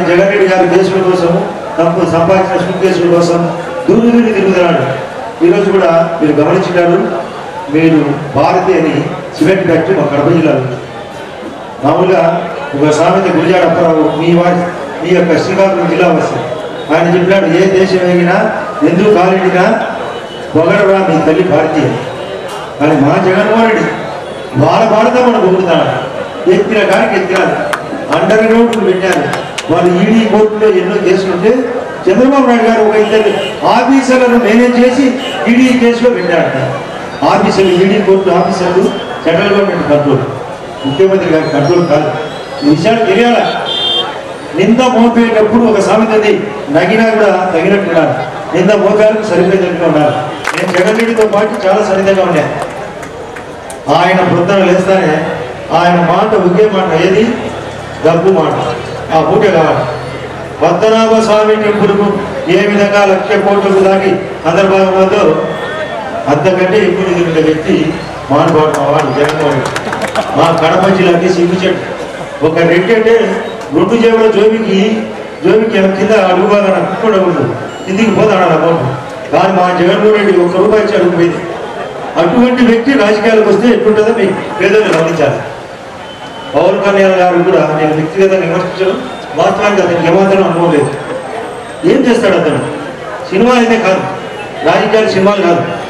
జగన్ రెడ్డి గారి కేసుల కోసం తప్పు సంపాదించిన స్కూల్ కేసుల కోసం దూరు దూరి తిరుగుతున్నాడు ఈరోజు కూడా మీరు గమనించారు మీరు భారతి అని సిమెంట్ ఫ్యాక్టరీ మా కడప జిల్లాలో ఉంది. మామూలుగా ఒక సామెత గురిజాడ అప్పారావు మీ వారి మీ యొక్క శ్రీకాకుళం జిల్లా వస్తుంది ఆయన చెప్పినాడు ఏ దేశం ఎగినా ఎందుకు కాలిడినా పొగడరా మీ తల్లి భారతీయ కానీ మా జగన్మోహన్ రెడ్డి వాళ్ళ భారత మనం పొగుడుతున్నాడు ఎత్తిన కానీ ఎత్తినాడు అండర్ గ్రౌండ్ పెట్టారు వాళ్ళు ఈడీ కోర్టులో ఎన్నో కేసులుంటే చంద్రబాబు నాయుడు గారు ఒక ఇద్దరు ఆఫీసర్లను మేనేజ్ చేసి ఈడీ కేసులో పెట్టాడట ఆఫీసర్లు ఈడీ కోర్టు ఆఫీసర్లు సెంట్రల్ గవర్నమెంట్ కంట్రోల్ ముఖ్యమంత్రి గారి కంట్రోల్ కాదు ఈ విషయాలు తెలియాలా నింద మోపేటప్పుడు ఒక సామెత ఉంది నగినా కూడా తగినట్టు ఉండాలి నింద మోపాలకు సరిపోయేటట్టుగా ఉండాలి నేను జగన్ రెడ్డితో పాటు చాలా సన్నిధంగా ఉండే ఆయన పొద్దున లేస్తానే ఆయన మాట ఒకే మాట ఏది డబ్బు మాట ఆ పూట కావాలి పద్మనాభ స్వామి టెంపుల్కు ఏ విధంగా లక్ష కోట్లకు దాటి అంతర్భాగంలో అంతకంటే ఎక్కువ నిధులున్న వ్యక్తి మానవాడు మా వాడు జగన్మోహన్ రెడ్డి. మా కడప జిల్లాకి సిగ్గుచెట్టు ఒక రెడ్డి అంటే రెండు జేబుల జోబికి జోబికి కింద అడుగు బాగా కూడా ఉండదు కిందికి పోతాడు అమౌంట్ కానీ మా జగన్మోహన్ రెడ్డి ఒక్క రూపాయి ఇచ్చి అడుగుపోయింది అటువంటి వ్యక్తి రాజకీయాలకు వస్తే ఎట్లుంటుందో మీకు పేదలు గమనించాలి పవన్ కళ్యాణ్ గారు కూడా నేను వ్యక్తిగతంగా విమర్శించను వాస్తవానికి అతనికి ఏమాత్రం అనుభవం లేదు ఏం చేస్తాడు అతను సినిమా అయితే కాదు రాజకీయాలు సినిమాలు కాదు